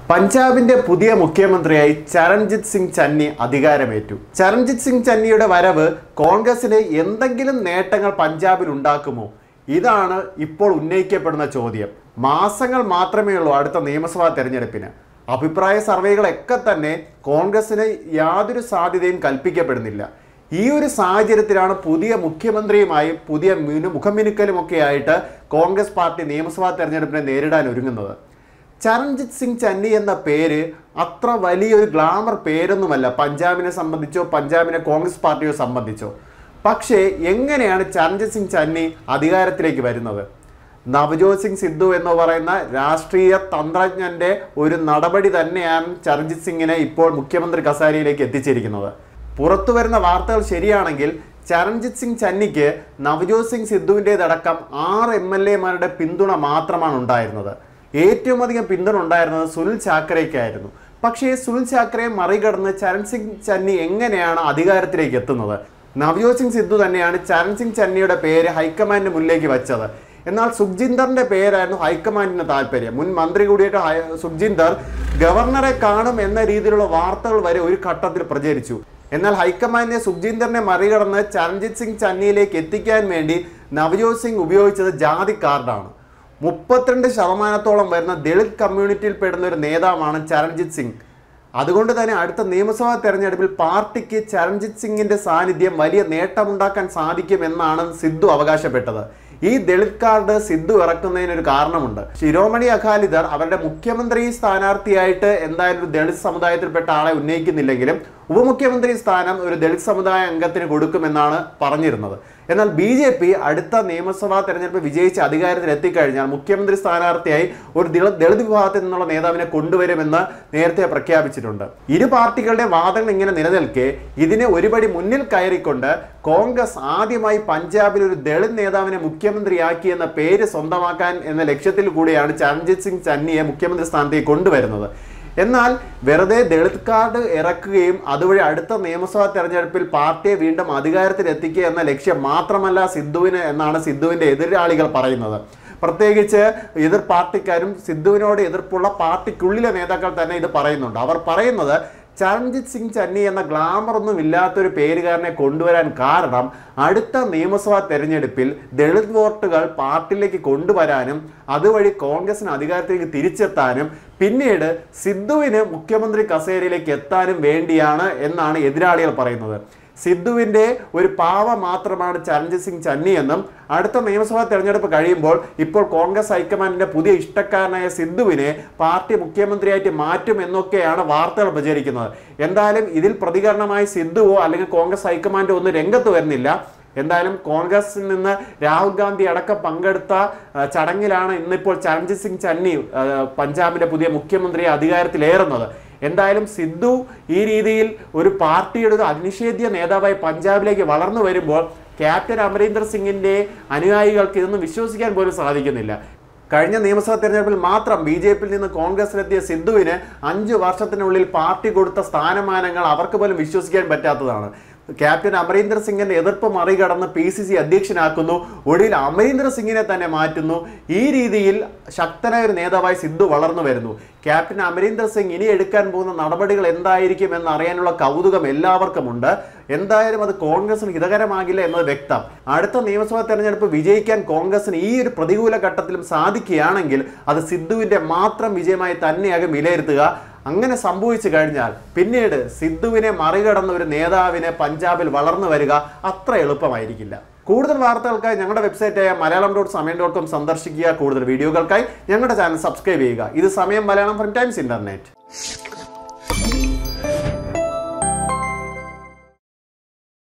പഞ്ചാബിന്റെ പുതിയ മുഖ്യമന്ത്രിയായി ചരൺജിത് സിംഗ് ചന്നി അധികാരമേറ്റു ചരൺജിത് സിംഗ് ചന്നിയുടെ വരവ് കോൺഗ്രസിന് എന്തെങ്കിലും നേട്ടങ്ങൾ പഞ്ചാബിൽ ഉണ്ടാക്കുമോ ഇതാണ് ഇപ്പോൾ ഉന്നയിക്കപ്പെടുന്ന ചോദ്യം മാസങ്ങൾ മാത്രമേ ഉള്ളൂ അടുത്ത നിയമസഭാ തെരഞ്ഞെടുപ്പിന് അഭിപ്രായ സർവേകളൊക്കെ തന്നെ കോൺഗ്രസിന് യാതൊരു സാധ്യതയും കൽപ്പിക്കപ്പെടുന്നില്ല ഈ ഒരു സാഹചര്യത്തിലാണ് പുതിയ മുഖ്യമന്ത്രിയുമായി പുതിയ മിനു മുഖമിനുക്കലുമൊക്കെ ആയിട്ട് കോൺഗ്രസ് പാർട്ടി നിയമസഭാ തെരഞ്ഞെടുപ്പിനെ നേരിടാൻ ഒരുങ്ങുന്നത് ചരൺജിത് സിംഗ് ചന്നി എന്ന പേര് അത്ര വലിയൊരു ഗ്ലാമർ പേരൊന്നുമല്ല പഞ്ചാബിനെ സംബന്ധിച്ചോ പഞ്ചാബിനെ കോൺഗ്രസ് പാർട്ടിയോ സംബന്ധിച്ചോ പക്ഷേ എങ്ങനെയാണ് ചരൺജിത് സിംഗ് ചന്നി അധികാരത്തിലേക്ക് വരുന്നത് നവജോത് സിംഗ് സിദ്ധു എന്ന് പറയുന്ന രാഷ്ട്രീയ തന്ത്രജ്ഞന്റെ ഒരു നടപടി തന്നെയാണ് ചരൺജിത് സിംഗിനെ ഇപ്പോൾ മുഖ്യമന്ത്രി കസാരയിലേക്ക് എത്തിച്ചിരിക്കുന്നത് പുറത്തു വരുന്ന വാർത്തകൾ ശരിയാണെങ്കിൽ ചരൺജിത് സിംഗ് ചന്നിക്ക് നവജോത് സിംഗ് സിദ്ധുവിൻ്റെതടക്കം ആറ് എം എൽ എമാരുടെ പിന്തുണ മാത്രമാണ് ഉണ്ടായിരുന്നത് ഏറ്റവും അധികം പിന്തുണ ഉണ്ടായിരുന്നത് സുനിൽ ചാക്കരയ്ക്കായിരുന്നു പക്ഷേ സുനിൽ ചാക്കരയെ മറികടന്ന് ചരൺ സിംഗ് ചന്നി എങ്ങനെയാണ് അധികാരത്തിലേക്ക് എത്തുന്നത് നവജോത് സിംഗ് സിദ്ധു തന്നെയാണ് ചരൺ സിംഗ് ചന്നിയുടെ പേര് ഹൈക്കമാൻഡിന് മുന്നിലേക്ക് വെച്ചത് എന്നാൽ സുഖ്ജിന്ദറിന്റെ പേരായിരുന്നു ഹൈക്കമാൻഡിന് താല്പര്യം മുൻ മന്ത്രി കൂടിയിട്ട് ഹൈ- സുഖ്ജിന്ദർ ഗവർണറെ കാണും എന്ന രീതിയിലുള്ള വാർത്തകൾ വരെ ഒരു ഘട്ടത്തിൽ പ്രചരിച്ചു എന്നാൽ ഹൈക്കമാൻഡിനെ സുഖ്ജിന്ദറിനെ മറികടന്ന് ചരൺജിത് സിംഗ് ചന്നിയിലേക്ക് എത്തിക്കാൻ വേണ്ടി നവജോത് സിംഗ് ഉപയോഗിച്ചത് ജാതി കാർഡാണ് മുപ്പത്തിരണ്ട് ശതമാനത്തോളം വരുന്ന ദളിത് കമ്മ്യൂണിറ്റിയിൽ പെടുന്ന ഒരു നേതാവാണ് ചരൺജിത് സിംഗ് അതുകൊണ്ട് തന്നെ അടുത്ത നിയമസഭാ തെരഞ്ഞെടുപ്പിൽ പാർട്ടിക്ക് ചരൺജിത് സിംഗിന്റെ സാന്നിധ്യം വലിയ നേട്ടമുണ്ടാക്കാൻ സാധിക്കുമെന്നാണ് സിദ്ധു അവകാശപ്പെട്ടത് ഈ ദളിത് കാർഡ് സിദ്ധു ഇറക്കുന്നതിന് ഒരു കാരണമുണ്ട് ശിരോമണി അകാലിദർ അവരുടെ മുഖ്യമന്ത്രി സ്ഥാനാർത്ഥിയായിട്ട് എന്തായാലും ഒരു ദളിത് സമുദായത്തിൽപ്പെട്ട ആളെ ഉന്നയിക്കുന്നില്ലെങ്കിലും ഉപമുഖ്യമന്ത്രി സ്ഥാനം ഒരു ദളിത് സമുദായ അംഗത്തിന് കൊടുക്കുമെന്നാണ് പറഞ്ഞിരുന്നത് എന്നാൽ ബി ജെ പി അടുത്ത നിയമസഭാ തെരഞ്ഞെടുപ്പ് വിജയിച്ച് അധികാരത്തിൽ എത്തിക്കഴിഞ്ഞാൽ മുഖ്യമന്ത്രി സ്ഥാനാർത്ഥിയായി ഒരു ദളിത് ദളിത് വിഭാഗത്തിൽ നിന്നുള്ള നേതാവിനെ കൊണ്ടുവരുമെന്ന് നേരത്തെ പ്രഖ്യാപിച്ചിട്ടുണ്ട് ഇരു പാർട്ടികളുടെ വാദങ്ങൾ ഇങ്ങനെ നിലനിൽക്കെ ഇതിനെ ഒരുപടി മുന്നിൽ കയറിക്കൊണ്ട് കോൺഗ്രസ് ആദ്യമായി പഞ്ചാബിൽ ഒരു ദളിത് നേതാവിനെ മുഖ്യമന്ത്രിയാക്കി എന്ന പേര് സ്വന്തമാക്കാൻ എന്ന ലക്ഷ്യത്തിൽ കൂടിയാണ് ചരൺജിത് സിംഗ് ചന്നിയെ മുഖ്യമന്ത്രി സ്ഥാനത്തേക്ക് കൊണ്ടുവരുന്നത് എന്നാൽ വെറുതെ ദളിത് കാർഡ് ഇറക്കുകയും അതുവഴി അടുത്ത നിയമസഭാ തെരഞ്ഞെടുപ്പിൽ പാർട്ടിയെ വീണ്ടും അധികാരത്തിൽ എത്തിക്കുക എന്ന ലക്ഷ്യം മാത്രമല്ല സിദ്ധുവിന് എന്നാണ് സിദ്ധുവിന്റെ എതിരാളികൾ പറയുന്നത് പ്രത്യേകിച്ച് എതിർ പാർട്ടിക്കാരും സിദ്ധുവിനോട് എതിർപ്പുള്ള പാർട്ടിക്കുള്ളിലെ നേതാക്കൾ തന്നെ ഇത് പറയുന്നുണ്ട് അവർ പറയുന്നത് ചരൺജിത് സിംഗ് ചന്നി എന്ന ഗ്ലാമർ ഒന്നും ഇല്ലാത്തൊരു പേരുകാരനെ കൊണ്ടുവരാൻ കാരണം അടുത്ത നിയമസഭാ തെരഞ്ഞെടുപ്പിൽ ദളിത് വോട്ടുകൾ പാർട്ടിയിലേക്ക് കൊണ്ടുവരാനും അതുവഴി കോൺഗ്രസിന് അധികാരത്തിലേക്ക് തിരിച്ചെത്താനും പിന്നീട് സിദ്ധുവിന് മുഖ്യമന്ത്രി കസേരയിലേക്ക് എത്താനും വേണ്ടിയാണ് എന്നാണ് എതിരാളികൾ പറയുന്നത് സിദ്ധുവിന്റെ ഒരു പാവ മാത്രമാണ് ചരൺജിത് സിംഗ് ചന്നി എന്നും അടുത്ത നിയമസഭാ തെരഞ്ഞെടുപ്പ് കഴിയുമ്പോൾ ഇപ്പോൾ കോൺഗ്രസ് ഹൈക്കമാൻഡിന്റെ പുതിയ ഇഷ്ടക്കാരനായ സിദ്ധുവിനെ പാർട്ടി മുഖ്യമന്ത്രിയായിട്ട് മാറ്റും എന്നൊക്കെയാണ് വാർത്തകൾ പ്രചരിക്കുന്നത് എന്തായാലും ഇതിൽ പ്രതികരണമായി സിദ്ധുവോ അല്ലെങ്കിൽ കോൺഗ്രസ് ഹൈക്കമാൻഡോ ഒന്നും രംഗത്ത് വരുന്നില്ല എന്തായാലും കോൺഗ്രസിൽ നിന്ന് രാഹുൽ ഗാന്ധി അടക്കം പങ്കെടുത്ത ആ, ചടങ്ങിലാണ് ഇന്നിപ്പോൾ ചരൺജിത് സിംഗ് ചന്നി ആ, പഞ്ചാബിന്റെ പുതിയ മുഖ്യമന്ത്രിയെ അധികാരത്തിലേറുന്നത് എന്തായാലും സിദ്ധു ഈ രീതിയിൽ ഒരു പാർട്ടിയുടെ ഒരു അനിഷേധ്യ നേതാവായി പഞ്ചാബിലേക്ക് വളർന്നു വരുമ്പോൾ ക്യാപ്റ്റൻ അമരീന്ദർ സിംഗിന്റെ അനുയായികൾക്ക് ഇതൊന്നും വിശ്വസിക്കാൻ പോലും സാധിക്കുന്നില്ല കഴിഞ്ഞ നിയമസഭാ തെരഞ്ഞെടുപ്പിൽ മാത്രം ബി ജെ പിയിൽ നിന്ന് കോൺഗ്രസിലെത്തിയ സിദ്ധുവിന് അഞ്ചു വർഷത്തിനുള്ളിൽ പാർട്ടി കൊടുത്ത സ്ഥാനമാനങ്ങൾ അവർക്ക് പോലും വിശ്വസിക്കാൻ പറ്റാത്തതാണ് ക്യാപ്റ്റൻ അമരീന്ദർ സിംഗിന്റെ എതിർപ്പ് മറികടന്ന് പി സി സി അധ്യക്ഷനാക്കുന്നു ഒടുവിൽ അമരീന്ദർ സിംഗിനെ തന്നെ മാറ്റുന്നു ഈ രീതിയിൽ ശക്തനായ ഒരു നേതാവായി സിദ്ധു വളർന്നു വരുന്നു ക്യാപ്റ്റൻ അമരീന്ദർ സിംഗ് ഇനി എടുക്കാൻ പോകുന്ന നടപടികൾ എന്തായിരിക്കും എന്ന് അറിയാനുള്ള കൗതുകം എല്ലാവർക്കുമുണ്ട് എന്തായാലും അത് കോൺഗ്രസിന് ഹിതകരമാകില്ല എന്നത് വ്യക്തം അടുത്ത നിയമസഭാ തെരഞ്ഞെടുപ്പ് വിജയിക്കാൻ കോൺഗ്രസിന് ഈ ഒരു പ്രതികൂല ഘട്ടത്തിലും സാധിക്കുകയാണെങ്കിൽ അത് സിദ്ധുവിന്റെ മാത്രം വിജയമായി തന്നെയാകും വിലയിരുത്തുക അങ്ങനെ സംഭവിച്ചു കഴിഞ്ഞാൽ പിന്നീട് സിദ്ധുവിനെ മറികടന്ന ഒരു നേതാവിനെ പഞ്ചാബിൽ വളർന്നു വരിക അത്ര എളുപ്പമായിരിക്കില്ല കൂടുതൽ വാർത്തകൾക്കായി ഞങ്ങളുടെ വെബ്സൈറ്റായ Malayalam dot Samayam dot com സന്ദർശിക്കുക കൂടുതൽ വീഡിയോകൾക്കായി ഞങ്ങളുടെ ചാനൽ സബ്സ്ക്രൈബ് ചെയ്യുക ഇത് സമയം മലയാളം ഫ്രം ടൈംസ് ഇന്റർനെറ്റ്